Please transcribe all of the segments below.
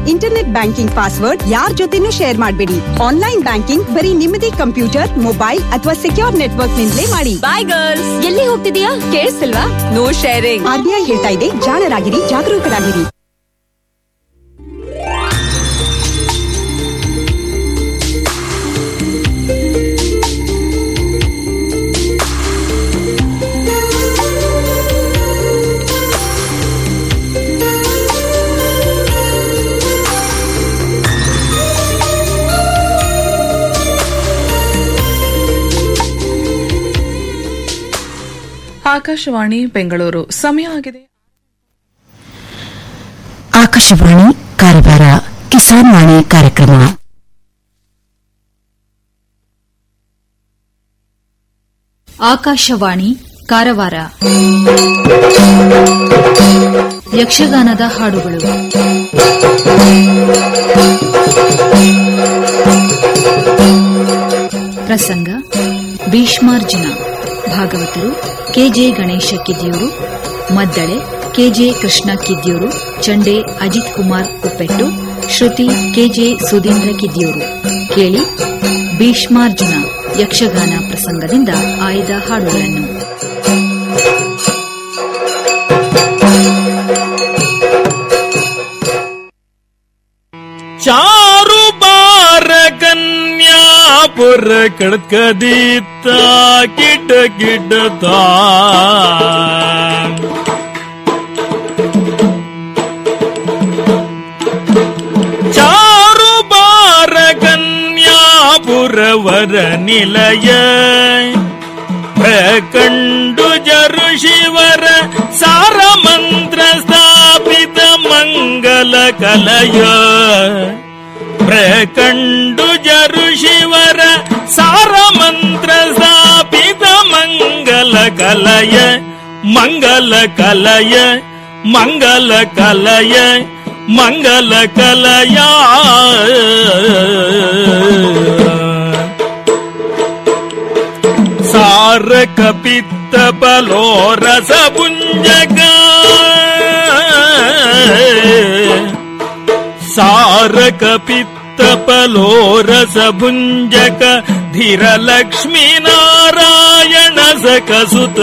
Internet banking password ಯಾರ್ ಜೊತೆನೂ share ಮಾಡಬೇಡಿ ಆನ್ಲೈನ್ ಬ್ಯಾಂಕಿಂಗ್ ಬರೀ ನಿಮ್ಮದೇ ಕಂಪ್ಯೂಟರ್ ಮೊಬೈಲ್ ಅಥವಾ ಸೆಕ್ಯೂರ್ ನೆಟ್ವರ್ಕ್ ನಿಂದಲೇ ಮಾಡಿ ಬಾಯ್ ಗರ್ಲ್ಸ್ ಎಲ್ಲಿ ಹೋಗ್ತಿದೀಯಾ ಕೇಳಿಸ್ತಿಲ್ವಾ ನೋ ಶೇರಿಂಗ್ ಆರ್ಬಿಐ ಹೇಳ್ತಾ ಇದೆ ಜಾಣರಾಗಿರಿ ಜಾಗರೂಕರಾಗಿರಿ ಆಕಾಶವಾಣಿ ಬೆಂಗಳೂರು ಸಮಯ ಆಗಿದೆ ಆಕಾಶವಾಣಿ ಕಾರವಾರ ಕಿಸಾನ್ ವಾಣಿ ಕಾರ್ಯಕ್ರಮ ಆಕಾಶವಾಣಿ ಕಾರವಾರ ಯಕ್ಷಗಾನದ ಹಾಡುಗಳು ಪ್ರಸಂಗ ಭೀಷ್ಮಾರ್ಜುನ ಭಾಗವತರು ಕೆಜೆ ಗಣೇಶ ಕಿದ್ಯೂರು ಮದ್ದಳೆ ಕೆಜೆ ಕೃಷ್ಣ ಕಿದ್ಯೂರು ಚಂಡೆ ಅಜಿತ್ ಕುಮಾರ್ ಕುಪ್ಪೆಟ್ಟು ಶ್ರುತಿ ಕೆಜೆ ಸುಧೀಂದ್ರ ಕಿದ್ಯೂರು ಕೇಳಿ ಭೀಷ್ಮಾರ್ಜುನ ಯಕ್ಷಗಾನ ಪ್ರಸಂಗದಿಂದ ಆಯ್ದ ಹಾಡುಗಳನ್ನು ಚಾರು ಬಾರ ಕನ್ಯಾಪುರ ಕಡ್ಕದೀತ ಕಿಟ ಕಿಡತ ಚಾರು ಬಾರ ಕನ್ಯಾಪುರವರ ನಿಲಯ ಪ್ರಕಂಡು ಜರು ಶಿವರ ಸಾರ ಮಂತ್ರ ಸ್ಥಾಪಿತ ಮಂಗಲ ಕಲಯ ಪ್ರಕಂಡು ಜರು ಶಿವರ ಸಾರ ಮಂತ್ರ ಸ್ಥಾಪಿತ ಮಂಗಲ ಕಲಯ ಮಂಗಲ ಕಲಯ ಮಂಗಲ ಕಲಯ ಮಂಗಲ ಕಲಯ ಸಾರ ಕಪಿತ್ತ ಬಲೋ ರಸ ಪುಂಜಗ ಸಾರ ಕಪಿತ್ತ ಬಲೋ ರಸ ಭುಂಜಕ ಧೀರ ಲಕ್ಷ್ಮೀ ನಾರಾಯಣ ಸಕಸುತ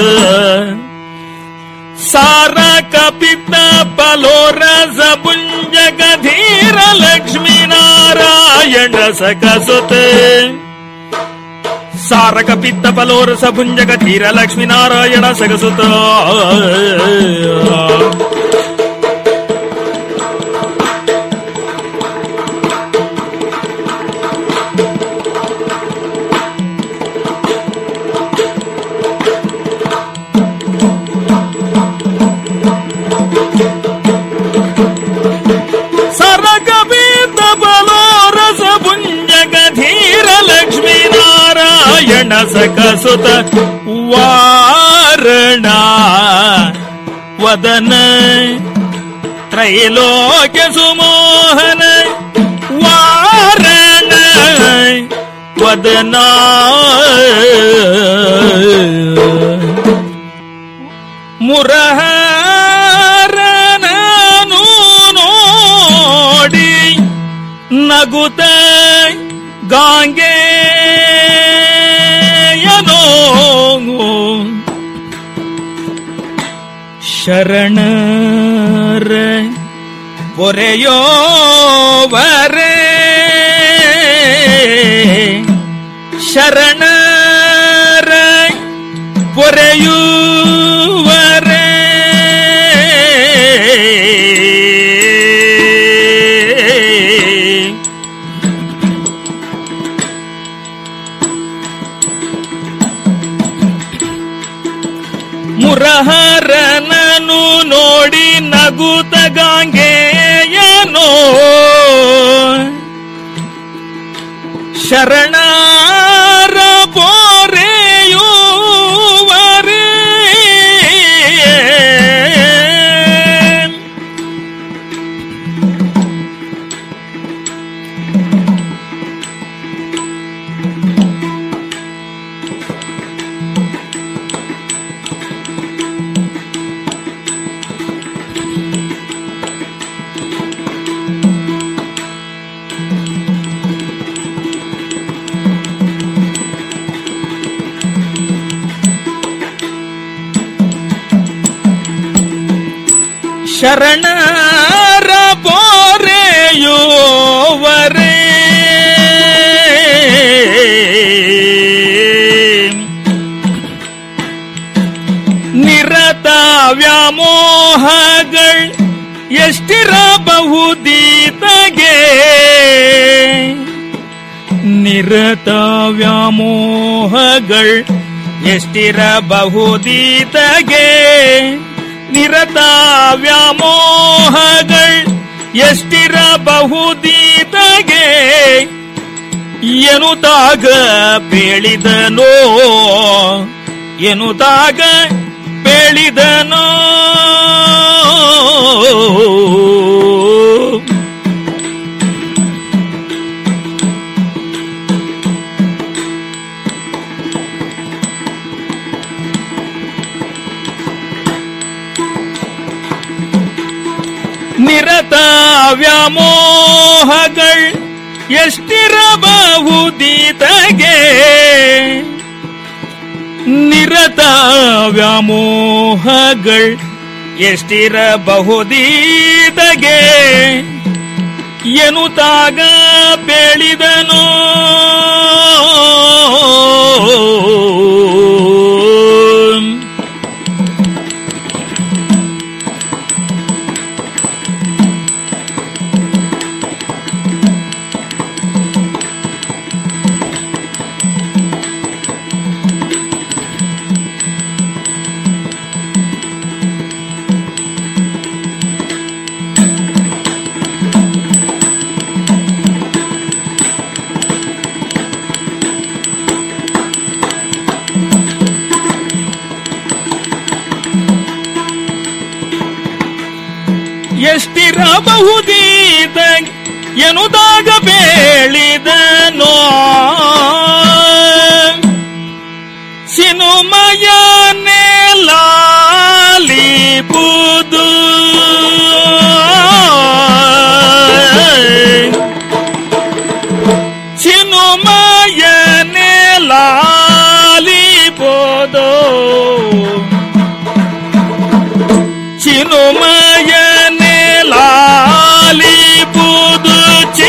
ಸಾರ ಕಪಿತ್ತ ಬಲೋ ರಸ ಭುಂಜಕ ಧೀರ ಲಕ್ಷ್ಮೀ ನಾರಾಯಣ ಸಕಸುತ ಸಾರಕ ಪಿತ್ತ ಫಲೋರಸ ಭುಂಜಕ ಧೀರ ಲಕ್ಷ್ಮೀ ನಾರಾಯಣ ಸಗಸುತ ಸರಕ ಪಿತ್ತ ಫಲೋರಸ ಭುಂಜಕ ಧೀರ ಲಕ್ಷ್ಮೀ ನಾರಾಯಣ ಸಕಸುತ ವಾರಣ ವದನ ತ್ರೈಲೋಕ್ಯ ಸುಮೋಹನ ವಾರಣ ವದನ ಮುರಹರನನು ನೋಡಿ ನಗುತ್ತ ಗಾಂಗೆಯನೋ ಶರಣರ ಪೊರೆಯೋವರೇ ಶರಣರ ಪೊರೆಯುವರೇ ಮುರಹರನನು ನೋಡಿ ನಗುತ ಗಾಂಗೆಯನೋ ಶರಣರ ಪೋರೆಯುವರೇ ಶರಣರ ಪೋರೆಯುವರೇ ನಿರತ ವ್ಯಾಮೋಹಗಳ್ ಎಷ್ಟಿರಬಹುದೀತಗೆ ನಿರತ ವ್ಯಾಮೋಹಗಳ್ ಎಷ್ಟಿರಬಹುದೀತಗೆ ನಿರತ ವ್ಯಾಮೋಹಗಳ್ ಎಷ್ಟಿರಬಹುದೀತಗೆ ಎನುತಾಗ ಬೇಳಿದನೋ ಎನುತಾಗ ಬೇಳಿದನೋ ನಿರತ ವ್ಯಾಮೋಹಗಳ್ ಎಷ್ಟಿರಬಹುದೀತಗೆ ನಿರತ ವ್ಯಾಮೋಹಗಳ್ ಎಷ್ಟಿರಬಹುದೀತಗೆ ಎನುತಾಗ ಬೆಳಿದನೋ ಎಷ್ಟಿರಬಹುದೀತ ಎನುದಾಗ ಬೇಳಿದನೋ ಸಿನುಮಯನೆ ಲಾಲಿಬುದು ಸಿನುಮಯನೆ ಲಾಲಿಬುದು ಚಿನುಮಯನೆ ಲಾಲಿಪುದು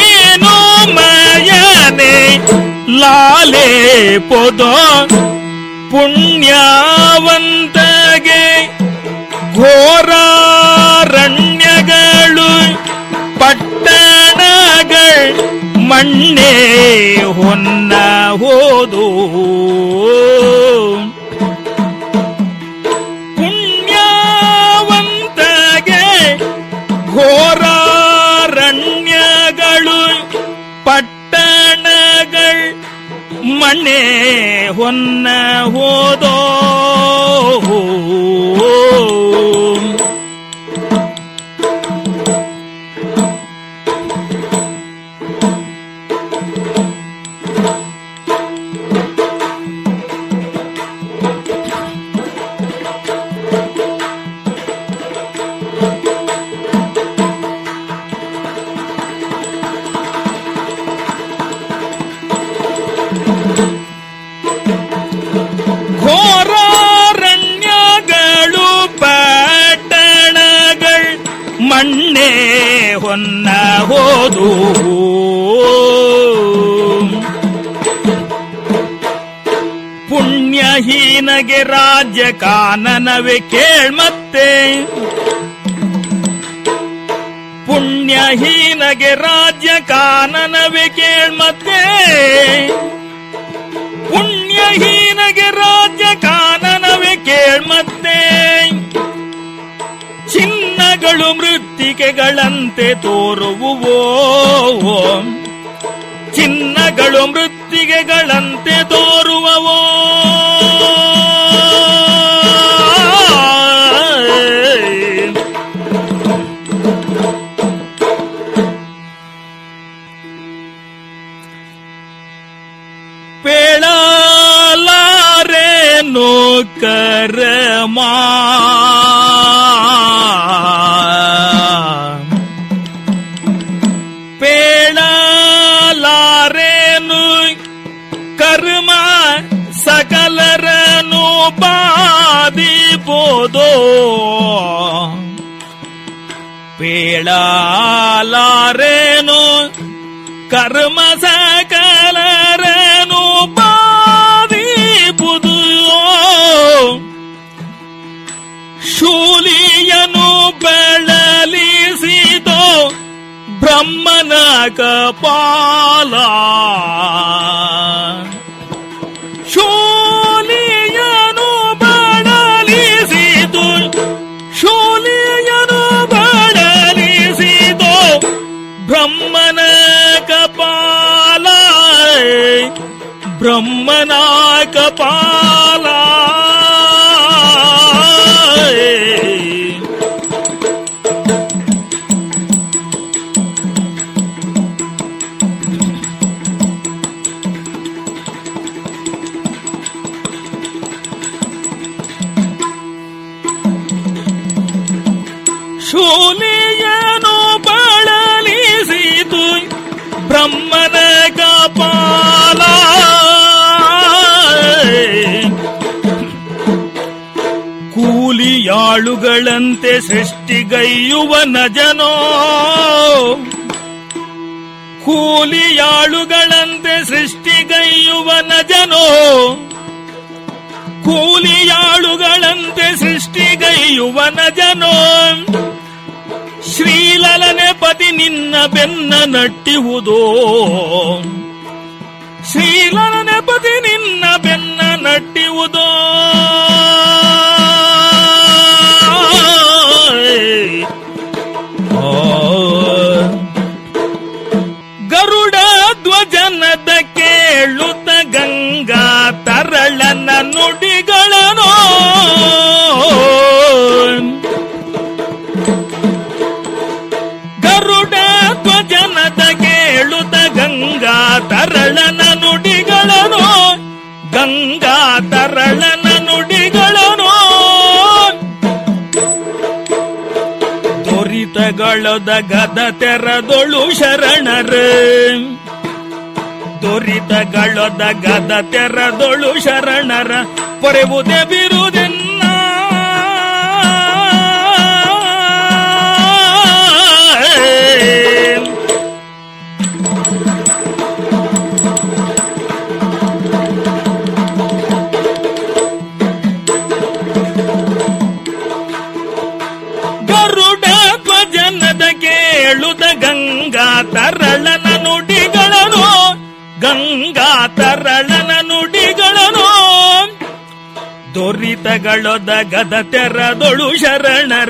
ಚಿನುಮಯನೆ ಲಾಲೆ ಪೊದೋ ಪುಣ್ಯವಂತಗೆ ಘೋರಾರಣ್ಯಗಳು ಪಟ್ಟಣಗಳು ಮಣ್ಣೆ ಹೊನ್ನ ಹೋದು ಪುಣ್ಯವಂತಗೆ ಘೋರಾರಣ್ಯಗಳು ಪಟ್ಟಣಗಳು ಮಣ್ಣೆ ಹೊನ್ನ ಹೋದೋ ಘೋರಾರಣ್ಯಗಳು ಪಟ್ಟಣಗಳು ಮಣ್ಣೆ ಹೊನ್ನ ಹೋದು ಪುಣ್ಯಹೀನಗೆ ರಾಜ್ಯ ಕಾನನವೇ ಕೇಳ್ಮತ್ತೆ ಪುಣ್ಯಹೀನಗೆ ರಾಜ್ಯ ಕಾನನವೇ ಕೇಳ್ಮತ್ತೆ ಪುಣ್ಯಹೀನಗೆ ರಾಜ್ಯ ಕಾನನವೇ ಕೇಳ್ಮತ್ತೆ ಚಿನ್ನಗಳು ಮೃತ್ತಿಗೆಗಳಂತೆ ತೋರುವುವೋ ಚಿನ್ನಗಳು ಮೃತ್ತಿಗೆಗಳಂತೆ ತೋರುವವೋ ಪೇಳಲಾರೇನು ಕರಮಾ ಪೇಳಲಾರೇನು ಕರ್ಮ ಸಕಲರನು ಬಾದಿಬೋದೋ ಪೇಳಾಲಾರೇನು ಕರ್ಮ ಸಕಲರೇನು ಬಾದಿಪುದು ಶೂಲಿಯನು ಬೆಳಲಿಸಿದೋ ಬ್ರಹ್ಮನ ಕಪಾಲ ಶೂಲಿಯನು ಬಳಲಿಸಿದು ಶೂಲಿಯನು ಬಳಲಿಸಿದು ಬ್ರಹ್ಮನ ಕಪಾಲ ಬ್ರಹ್ಮನ ಕಪಾಲ ಶೂಲಿಯನು ಬಳಲಿಸಿತು ಬ್ರಹ್ಮನ ಕಪಾಲ ಕೂಲಿಯಾಳುಗಳಂತೆ ಸೃಷ್ಟಿಗೈಯುವ ನಜನೋ ಕೂಲಿಯಾಳುಗಳಂತೆ ಸೃಷ್ಟಿಗೈಯುವ ನಜನೋ ಕೂಲಿಯಾಳುಗಳಂತೆ ಸೃಷ್ಟಿಗೈಯುವ ನಜನೋ ಶ್ರೀಲಲನೆ ಪತಿ ನಿನ್ನ ಬೆನ್ನ ನಟ್ಟಿಹುದೋ ಶ್ರೀಲಲನೆ ಪತಿ ನಿನ್ನ ಬೆನ್ನ ನಟ್ಟಿಹುದೋ ಆ. ಗರುಡ ಧ್ವಜನದ ಕೇಳುತ್ತ ಗಂಗಾ ತರಳನ ನುಡಿಗಳನೋ ಗರುಡ ಧ್ವಜನದ ಕೇಳುತ್ತ ಗಂಗಾ ತರಳನ ನುಡಿಗಳನೋ ಗಂಗಾ ತರಳನ ನುಡಿಗಳನೋ ದೊರಿತಗಳದ ಗದ ತೆರದೊಳು ಶರಣರ ದೊರಿತಗಳದ ಗದ ತೆರದೊಳು ಶರಣರ ಪೊರೆವುದೇ ಬಿರುದೆನ್ನ ಗರುಡ ಧ್ವಜನದ ಕೇಳುದ ಗಂಗಾ ತರಳನ ನುಡಿಗಳನು ಗಂಗಾ ತರಳನ ನುಡಿಗಳನು ದೊರಿತಗಳೊದ ಗದ ತೆರದೊಳು ಶರಣರ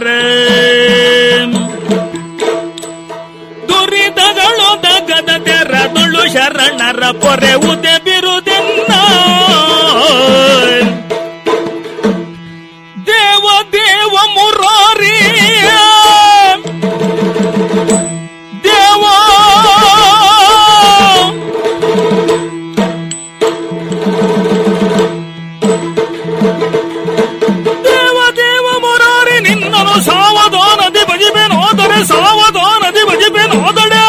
ದುರಿತಗಳೊದ ಗದ ತೆರದೊಳು ಶರಣರ ಪೊರೆ ಉದೆ ಬಿರುದೆನ್ನ ದೇವ ದೇವ ಮುರಾರಿ ದೇವ ದೇವ ದೇವ ಮುರಾರಿ ನಿನ್ನನು ಸಾವಧಾನದಿ ಭಜಿಪೆನೋದರೆ ಸಾವಧಾನದಿ ಭಜಿಪೆನೋದಡೆ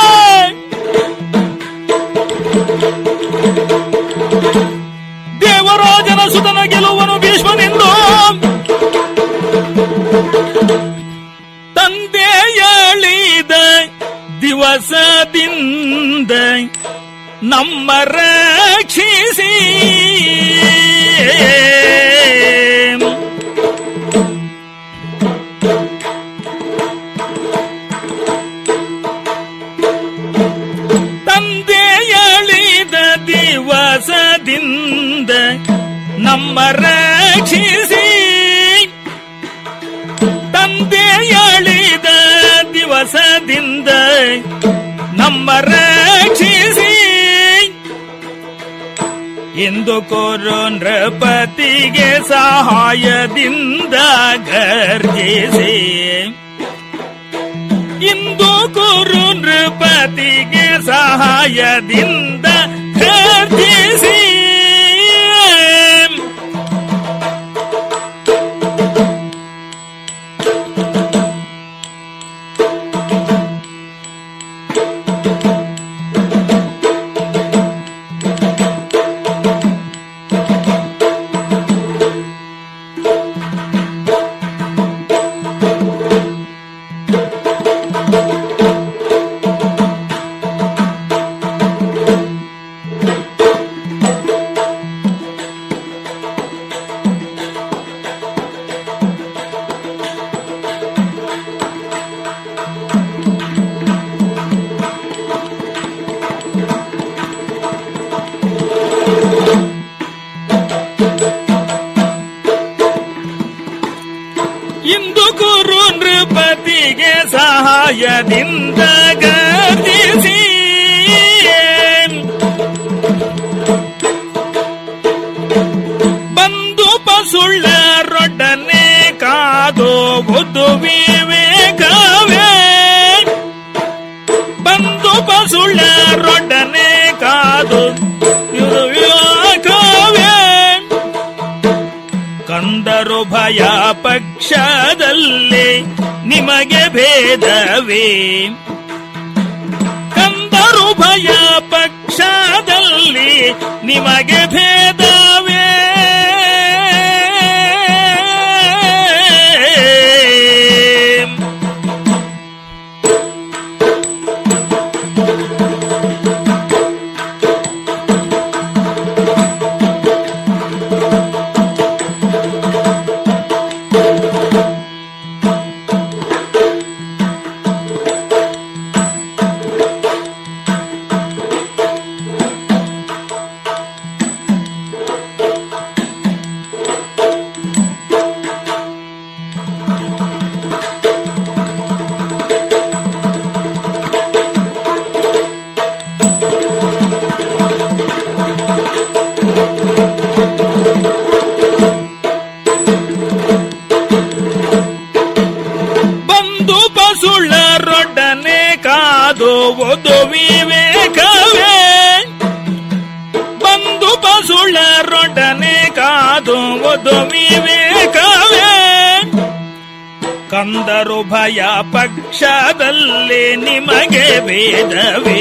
ದೇವರಾಜನ ಸುತನ ಗೆಲುವನು ಭೀಷ್ಮನೆಂದು ತಂದೆ ಹೇಳಿದ ದಿವಸದಿಂದ ನಮ್ಮ ರಕ್ಷಿಸಿ ತಂದೆ ಹೇಳಿದ ದಿವಸದಿಂದ ನಮ್ಮ ರಕ್ಷಿಸಿ ತಂದೆ ಹೇಳಿದ ದಿವಸದಿಂದ ನಮ್ಮ ರಕ್ಷಿಸಿ ಇಂದು ಕೋರು ನೃಪತಿಗೆ ಸಹಾಯದಿಂದ ಗರ್ಜಿಸಿ ಇಂದು ಕುರು ನೃಪತಿಗೆ ಸಹಾಯದಿಂದ ಗರ್ಜಿಸಿ ಪಸುಳರೊಡನೆ ಕಾದು ಇರು ವಿವೇಕವೇ ಕಂದರು ಭಯ ಪಕ್ಷದಲ್ಲಿ ನಿಮಗೆ ಭೇದವೇ ಕಂದರು ಭಯ ಪಕ್ಷದಲ್ಲಿ ನಿಮಗೆ ಭೇದವೇ ಬಂದು ಪಸುಳರೊಡನೆ ಕಾದು ಓದು ವಿವೇಕವೇ ಬಂದು ಪಸುಳರೊಡನೆ ಕಾದು ಓದು ವಿವೇಕವೇ ಕಂದರು ಭಯ ಪಕ್ಷದಲ್ಲಿ ನಿಮಗೆ ಭೇದವೇ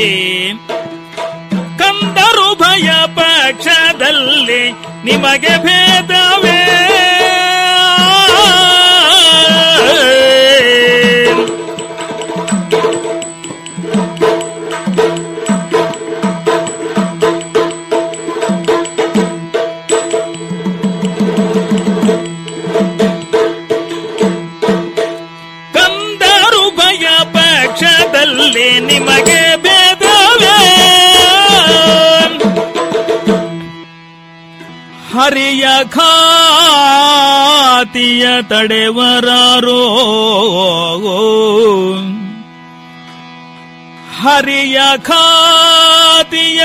ಕಂದರು ಭಯ ಪಕ್ಷದಲ್ಲಿ ನಿಮಗೆ ಭೇದವೇ ಕಂದರು ಭಯ ಪಕ್ಷದಲ್ಲಿ ನಿಮಗೆ ಭೇದವೇ ಹರಿಯ ಖಾತಿಯ ತಡೆವರಾರೋ ಹರಿಯ ಖಾತಿಯ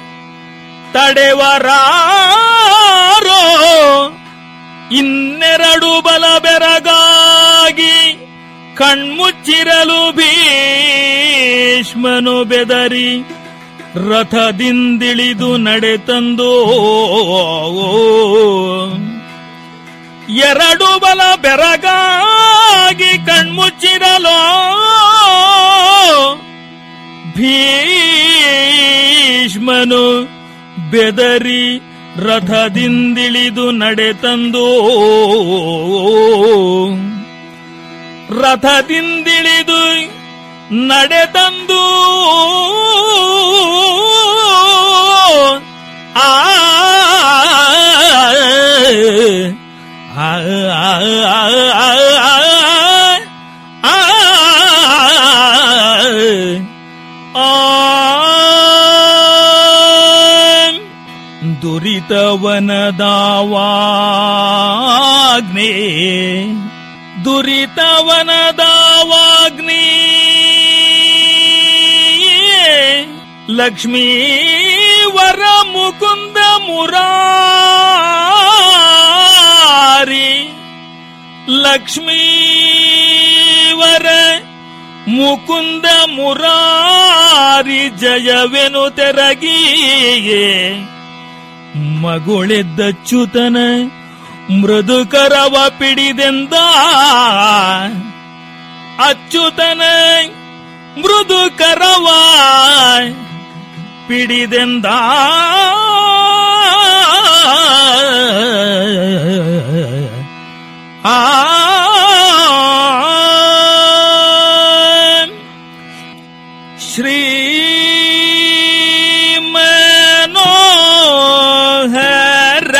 ತಡೆವರಾರೋ ಇನ್ನೆರಡು ಬಲ ಬೆರಗಾಗಿ ಕಣ್ಮುಚ್ಚಿರಲು ಭೀಷ್ಮನು ಬೆದರಿ ರಥದಿಂದಿಳಿದು ನಡೆತಂದು ಎರಡು ಬಲ ಬೆರಗಾಗಿ ಕಣ್ಮುಚ್ಚಿರಲು ಭೀಷ್ಮನು ಬೆದರಿ ರಥದಿಂದಿಳಿದು ನಡೆತಂದು ರಥದಿಂದಿಳಿದು ನಡೆತಂದು ಆ ಆ, ಆ, ಆ, ಆ, ಆ, ಆ ದುರಿತವನದಾವಾಗ್ನೇ ದುರಿತವನದಾವಾಗ್ನಿ ಲಕ್ಷ್ಮೀ ವರ ಮುಕುಂದ ಮುರಾರಿ ಲಕ್ಷ್ಮೀ ವರ ಮುಕುಂದ ಮುರಾರಿ ಜಯವೆನು ತೆರಗಿಯೇ ಮಗುಳೆದ್ದಚ್ಯುತನ ಮೃದುಕರವ ಪಿಡಿದೆಂದ ಅಚ್ಯುತನ ಮೃದುಕರವ ಪಿಡಿದೆಂದ ಆ ಶ್ರೀ ಮನೋಹರ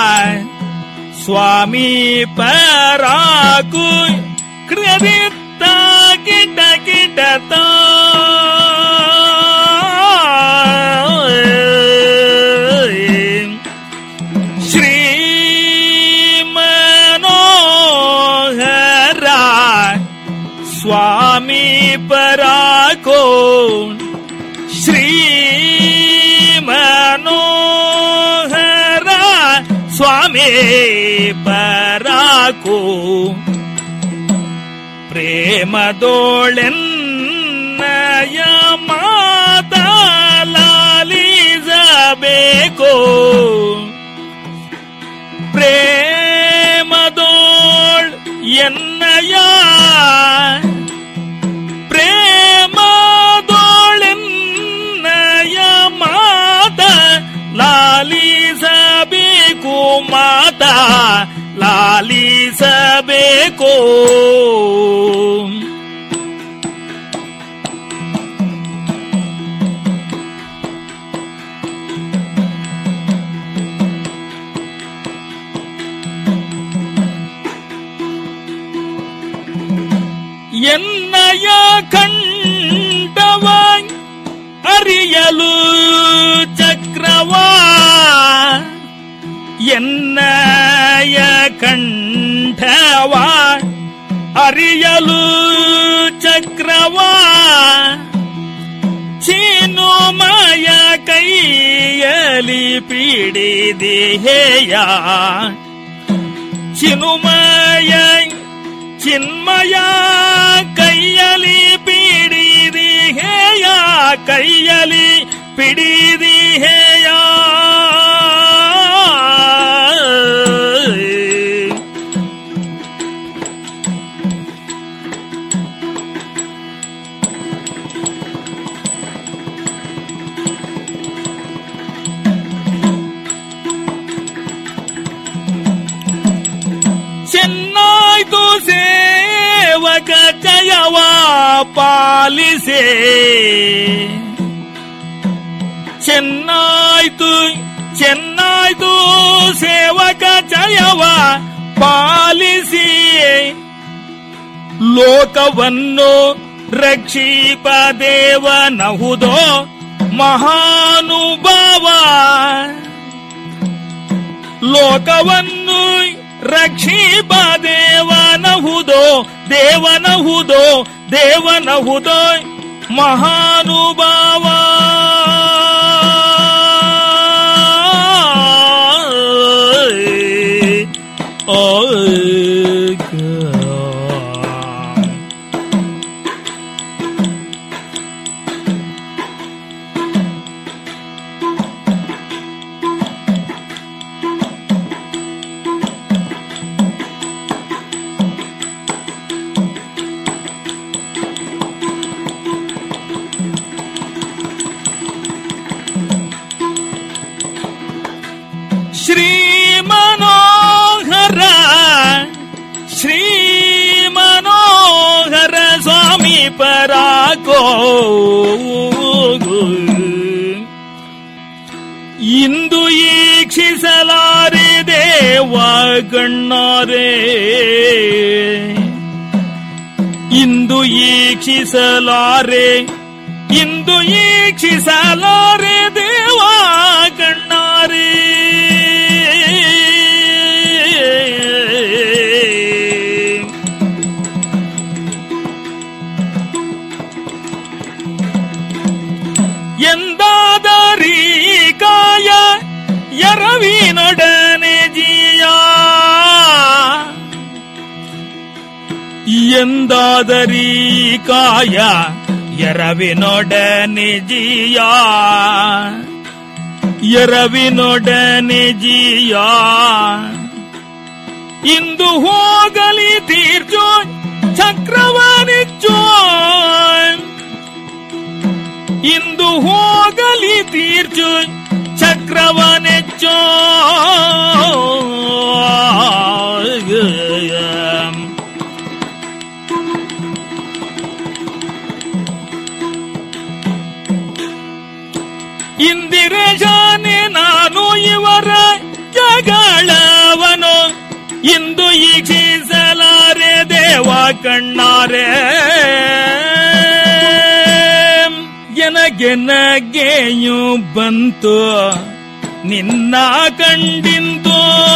ಸ್ವಾಮಿ ಪರಾಕು ಕೃತ ಕಿಟ ಕಿಟತ ಶ್ರೀ ಮನೋಹರ ಸ್ವಾಮಿ ಪರಾಕೋ ಶ್ರೀ ಮನೋಹರ ಸ್ವಾಮಿ ಪರಾಕೋ ಪ್ರೇಮದೋಳೆನ್ನಯ ಮಾತಾ ಗಳಿಸಬೇಕು ಎನ್ನಯ ಕಂಠವ ಅರಿಯಲು ಚಕ್ರವಾ ಎನ್ನಯ ಕಂಠವ ಅರಿಯಲು ಚಕ್ರವಾ ಚಿನುಮಯ ಕೈಯಲಿ ಪಿಡಿದೆಯ ಚಿನುಮಯ ಚಿನ್ಮಯ ಕೈಯಲಿ ಪಿಡಿದಿಹೇಯ ಕೈಯಲಿ ಪಿಡಿದಿಹೇಯ ಚೆನ್ನಾಯ್ತು ಸೇವಕ ಜಯವ ಪಾಲಿಸೆ ಚೆನ್ನಾಯ್ತು ಚೆನ್ನಾಯ್ತು ಸೇವಕ ಜಯವ ಪಾಲಿಸಿ ಲೋಕವನ್ನು ರಕ್ಷೀಪ ದೇವನಹುದೋ ಮಹಾನುಭಾವ ಲೋಕವನ್ನು ರಕ್ಷೀಪ ದೇವನಹುದೋ ದೇವನಹುದೋ ದೇವನಹುದೋ ಮಹಾನುಭಾವ ಶ್ರೀ ಮನೋಹರ ಶ್ರೀ ಮನೋಹರ ಸ್ವಾಮಿ ಪರಾಕೋ ಇಂದು ಈಕ್ಷಿಸಲಾರೆ ದೇವ ಗಣ್ಣಾರೆ ಇಂದು ಈಕ್ಷಿಸಲಾರೆ ಇಂದು ಈಕ್ಷಿಸಲಾರೆ ದೇವ ಗಣ್ಣಾರೆ ಎಂದಾದರಿ ಕಾಯ ಎರವಿನೊಡನೆ ಜಿಯ ಎಂದಾದರಿ ಕಾಯ ಎರವಿನೊಡನೆ ಜಿಯ ಎರವಿನೊಡನೆ ಜಿಯ ಇಂದು ಹೋಗಲಿ ತೀರ್ಚೋ ಚಕ್ರವಾಣಿಚ್ಚೋ ಇಂದು ಹೋಗಲಿ ತೀರ್ಚು ಚಕ್ರವನೆಚ್ಚೋ ಇಂದಿರೇಶಾನೆ ನಾನು ಇವರ ಜಗಳವನು ಇಂದು ಈಕ್ಷಿಸಲಾರೆ ದೇವ ಕಣ್ಣಾರೆ ಎನಗೆ ನಗೆಯು ಬಂತು ನಿನ್ನ ಕಂಡಿಂದು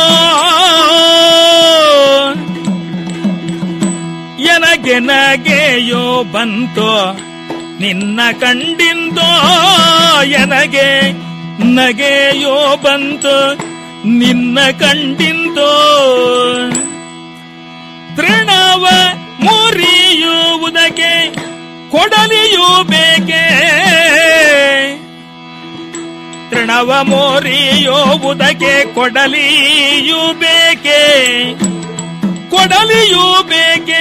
ಎನಗೆ ನಗೆಯೋ ಬಂತು ನಿನ್ನ ಕಂಡಿಂದೋ ಎನಗೆ ನಗೆಯೋ ಬಂತು ನಿನ್ನ ಕಂಡಿಂದೋ ತೃಣವ ಮುರಿಯುವುದಕ್ಕೆ ಕೊಡಲಿಯೂ ಬೇಕೆ ತೃಣವ ಮೋರಿಯುವುದಕ್ಕೆ ಕೊಡಲಿಯೂ ಬೇಕೆ ಕೊಡಲಿಯೂ ಬೇಕೆ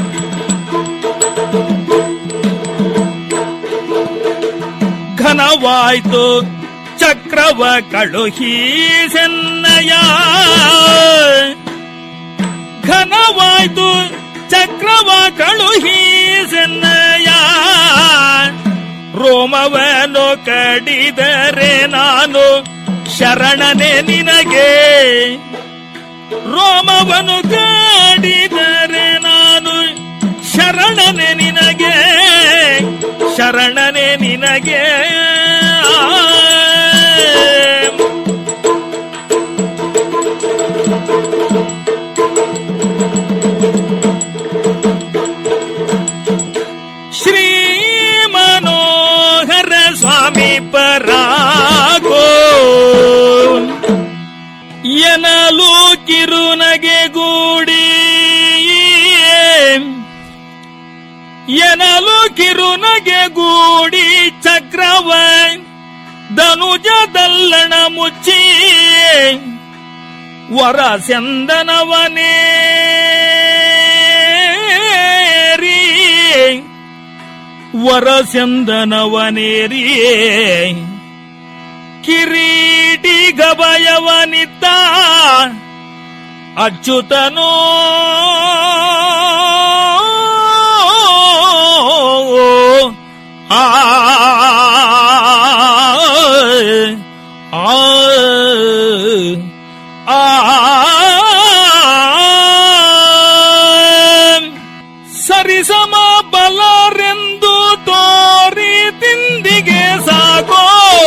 ಘನವಾ ಘನವಾಯ್ತು ಚಕ್ರವ ಕಳುಹಿ ಸೆನ್ನಯ ಘನವಾಯ್ತು ಚಕ್ರವ ಕಳುಹಿ ಸೆನ್ನಯ ರೋಮವನು ಕಡಿದರೆ ನಾನು ಶರಣನೆ ನಿನಗೆ ರೋಮವನು ಕಾಡಿದರೆ ನಾನು ಶರಣನೆ ನಿನಗೆ ಶರಣನೆ ನಿನಗೆ ಶ್ರೀ ಮನೋಹರ ಸ್ವಾಮಿ ಪರಾಗೋ ಎನಲು ಕಿರುನಗೆ ಗೂಡಿ ಎನಲು ಕಿರುನಗೆ ಗೂಡಿ ಚಕ್ರವ ಧನುಜದಲ್ಲಣ ಮುಚ್ಚಿ ವರ ಚಂದನವನೇರಿ ವರ ಚಂದನವನೇರಿ ಕಿರೀಟಿ ಗಭಯವನಿದ್ದ ಅಚ್ಯುತನೋ ಆ ಆ ಸರಿಸಮ ಬಲರೆಂದು ತೋರಿ ತಿಂದಿಗೆ ಸಾಕೋ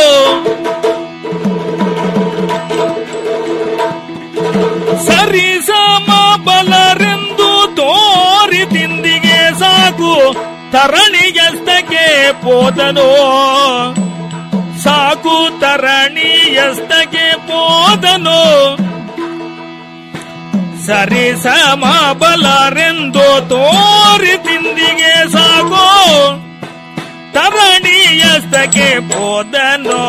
ಸರಿಸಮ ಬಲರೆಂದು ತೋರಿ ತಿಂದಿಗೆ ಸಾಕು ತರಣಿಯಸ್ತಕ್ಕೆ ಪೋದನೋ ಸಾಕು ತರಣಿಯಸ್ತಕ್ಕೆ ಪೋದನೋ ಸರಿಸಮ ಬಲರೆಂದು ತೋರಿ ತಿಂದಿಗೆ ಸಾಕು ತರಣಿಯಸ್ತಕ್ಕೆ ಪೋದನೋ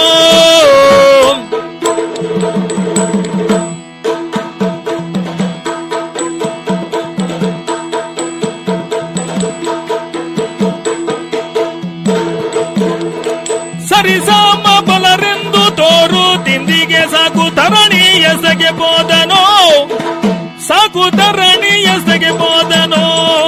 ಸರಿಸಮ ಬಲರೆಂದು ತೋರು ತಿಂದಿಗೆ ಸಾಕು ತರಣಿ ಎಸಗೆ ಬೋದನೋ ಸಾಕು ತರಣಿ ಎಸಗೆ ಬೋದನೋ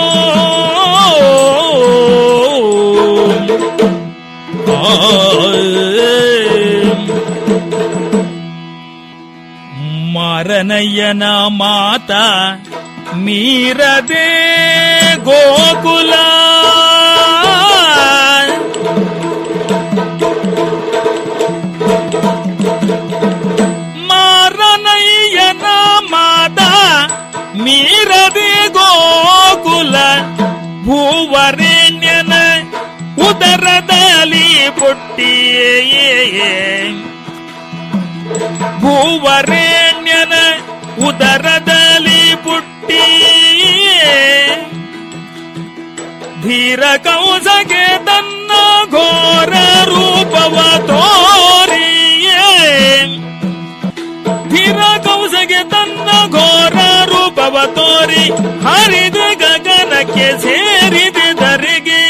ಮಾರನಯ್ಯನ ಮಾತ ಮೀರದೆ ಗೋಕುಲ ಮಾರನಯ್ಯನ ಮಾದ ಮೀರದೆ ಗೋಕುಲ ಭೂವರೆಣ್ಯನ ಉದರದಲ್ಲಿ ಪುಟ್ಟಿಯೇ ಭೂವರೆಣ್ಯನ ಉದರದಲ್ಲಿ ಪುಟ್ಟಿಯೇ ಧೀರ ಕೌಸಗೆ ತನ್ನ ಘೋರ ರೂಪವ ತೋರಿಯೇ ಧೀರ ಕೌಸಗೆ ತನ್ನ ಘೋರ ರೂಪವ ತೋರಿ ಹರಿದು ಗಗನಕ್ಕೆ ಸೇರಿದರಿಗೆ